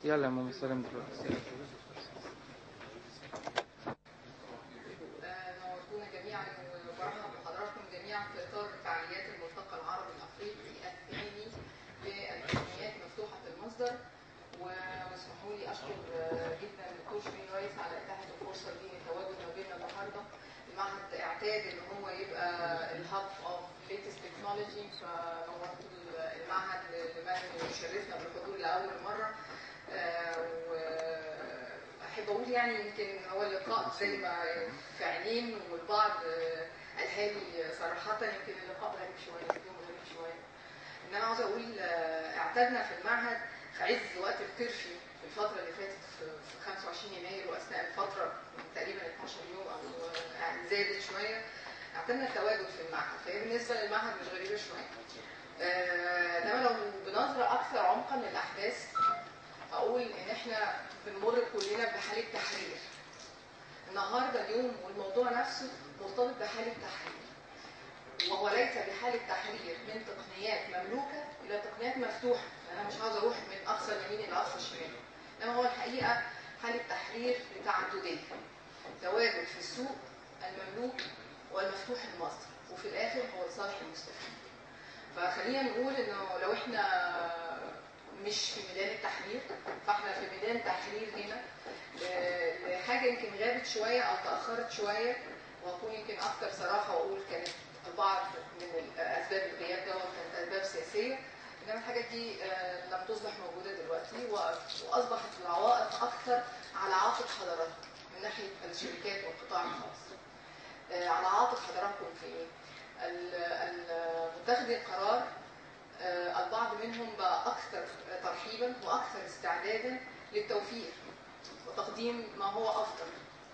يلا يا ماما سلام دلوقتي نورتونا جميعا وبرحب بحضراتكم جميعا في اطار فعاليات الملتقى العربي الافريقي الثاني للحكوميات مفتوحه المصدر واسمحوا لي اشكر جدا الدكتور شيرين رئيس على اتاحه الفرصه دي للتواجد ما بيننا النهارده المعهد اعتاد ان هو يبقى الهاب اوف ليتست تكنولوجي فنورت المعهد لمن يشرفنا بالحضور لاول مره واحب اقول يعني يمكن هو اللقاء زي ما في عينين والبعض قالها لي صراحه يمكن اللقاء غريب شويه اليوم غريب شويه ان انا عاوزه اقول اعتدنا في المعهد في عز وقت الكرفي في الفتره اللي فاتت في 25 يناير واثناء الفتره تقريبا 12 يوم او يعني زادت شويه اعتدنا التواجد في المعهد فهي بالنسبه للمعهد مش غريبه شويه انما لو بنظره اكثر عمقا للاحداث اقول ان احنا بنمر كلنا بحاله تحرير النهارده اليوم والموضوع نفسه مرتبط بحاله تحرير وهو ليس بحاله تحرير من تقنيات مملوكه الى تقنيات مفتوحه انا مش عاوز اروح من اقصى اليمين الى اقصى الشمال انما هو الحقيقه حاله تحرير لتعدديه تواجد في السوق المملوك والمفتوح المصدر وفي الاخر هو لصالح المستفيد فخلينا نقول انه لو احنا مش في ميدان التحرير فاحنا في ميدان تحرير هنا لحاجه يمكن غابت شويه او تاخرت شويه وهكون يمكن اكثر صراحه واقول كانت البعض من اسباب الغياب دوت كانت اسباب سياسيه انما الحاجات دي لم تصبح موجوده دلوقتي واصبحت العوائق اكثر على عاتق حضراتكم من ناحيه الشركات والقطاع الخاص. على عاتق حضراتكم في ايه؟ متخذي القرار البعض منهم بقى اكثر ترحيبا واكثر استعدادا للتوفير وتقديم ما هو افضل.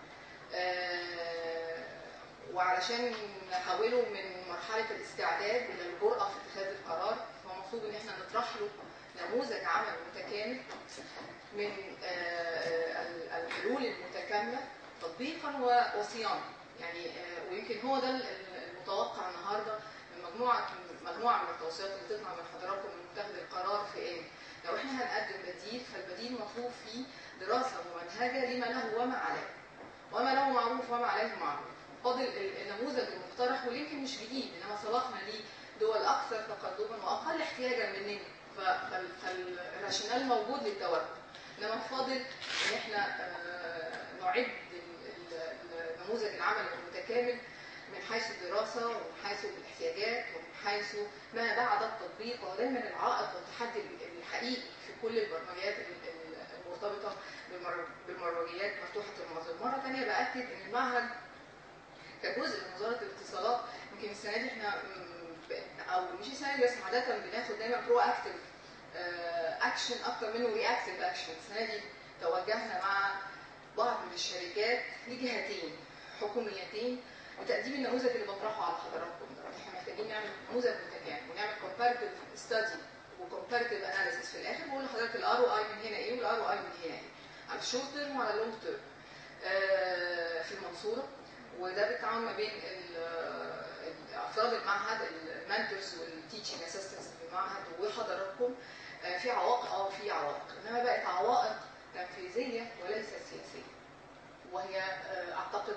وعلشان نحوله من مرحله الاستعداد الى الجرأه في اتخاذ القرار فالمفروض ان احنا نطرح له نموذج عمل متكامل من الحلول المتكامله تطبيقا وصيانه يعني ويمكن هو ده المتوقع النهارده من مجموعه مجموعه من التوصيات اللي تطلع من حضراتكم من متخذ القرار في ايه؟ لو احنا هنقدم بديل فالبديل مطلوب فيه دراسه ممنهجه لما له وما عليه. وما له معروف وما عليه معروف. فاضل النموذج المقترح ويمكن مش جديد انما سبقنا ليه دول اكثر تقدما واقل احتياجا مننا فالراشونال موجود للتوجه انما فاضل ان احنا نعد نموذج العمل المتكامل من حيث الدراسة ومن حيث الاحتياجات ومن حيث ما بعد التطبيق وهو دايما العائق والتحدي الحقيقي في كل البرمجيات المرتبطة بالبرمجيات مفتوحة المصدر. مرة ثانية بأكد إن المعهد كجزء من وزارة الاتصالات يمكن السنة دي احنا أو مش السنة دي بس عادة بناخد دايما برو أكتف أكشن أكتر منه رياكتيف أكشن. السنة دي توجهنا مع بعض من الشركات لجهتين حكوميتين لتقديم النموذج اللي بطرحه على حضراتكم ده احنا محتاجين نعمل نموذج متكامل ونعمل كومباريتيف ستادي وكومباريتيف اناليسيس في الاخر بقول لحضرتك الار او اي من هنا ايه والار او اي من هنا ايه على الشورت تيرم وعلى اللونج تيرم في المنصوره وده بالتعاون ما بين افراد المعهد المانتورز والتيتشنج اسيستنتس في المعهد وحضراتكم في عوائق اه في عوائق انما بقت عوائق تنفيذيه وليس سياسيه وهي اعتقد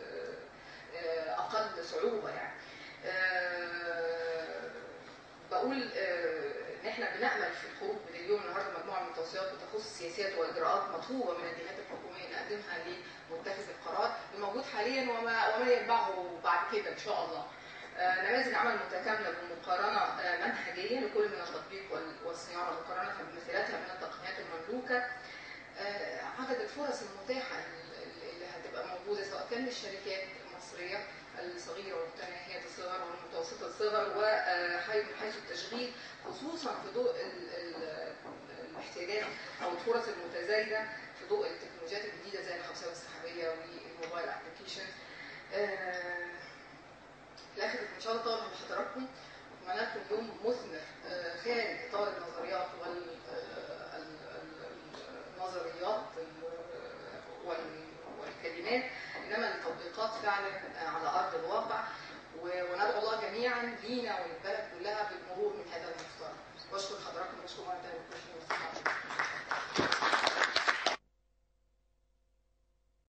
اقل صعوبه يعني بقول ان احنا بنامل في الخروج من اليوم النهارده مجموعه من التوصيات بتخص السياسات والاجراءات مطلوبه من الجهات الحكوميه نقدمها لمتخذ القرار الموجود حاليا وما وما يتبعه بعد كده ان شاء الله. نماذج عمل متكامله بمقارنه منهجيه لكل من التطبيق والصيانه مقارنه بمثالاتها من التقنيات المملوكه عدد الفرص المتاحه اللي هتبقى موجوده سواء كان للشركات المصريه الصغيره والمتناهيه الصغر والمتوسطه الصغر ومن حيث التشغيل خصوصا في ضوء الاحتياجات او الفرص المتزايده في ضوء التكنولوجيات الجديده زي الحوسبه السحابيه والموبايل ابلكيشن. في الاخر ان شاء الله طالب لحضراتكم اتمنى لكم يوم مثمر خارج اطار النظريات وال